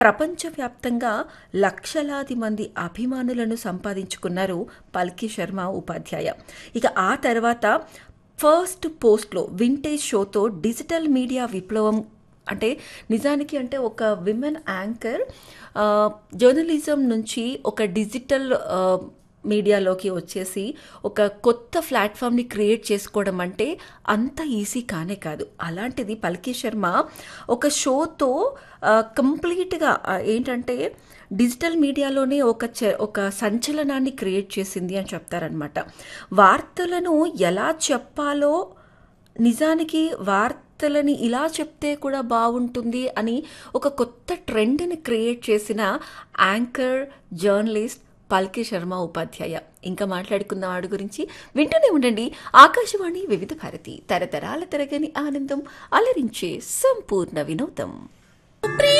ప్రపంచవ్యాప్తంగా లక్షలాది మంది అభిమానులను సంపాదించుకున్నారు పల్కి శర్మ ఉపాధ్యాయ ఇక ఆ తర్వాత ఫస్ట్ పోస్ట్లో వింటేజ్ షోతో డిజిటల్ మీడియా విప్లవం అంటే నిజానికి అంటే ఒక విమెన్ యాంకర్ ఆ, జర్నలిజం నుంచి ఒక డిజిటల్ ఆ, మీడియాలోకి వచ్చేసి ఒక కొత్త ప్లాట్ఫామ్ని క్రియేట్ చేసుకోవడం అంటే అంత ఈజీ కానే కాదు అలాంటిది పల్కి శర్మ ఒక షోతో ఆ, కంప్లీట్గా ఆ, ఏంటంటే డిజిటల్ మీడియాలోనే ఒక చ- ఒక సంచలనాన్ని క్రియేట్ చేసింది అని చెప్తారనమాట వార్తలను ఎలా చెప్పాలో నిజానికి వార్తలని ఇలా చెప్తే కూడా బాగుంటుంది అని ఒక కొత్త ట్రెండ్ని క్రియేట్ చేసిన యాంకర్ జర్నలిస్ట్ పల్కి శర్మ ఉపాధ్యాయ ఇంకా మాట్లాడుకుందాం వాడి గురించి వింటూనే ఉండండి ఆకాశవాణి వివిధ భారతి తరతరాల తరగని ఆనందం అలరించే సంపూర్ణ వినోదం ప్రియ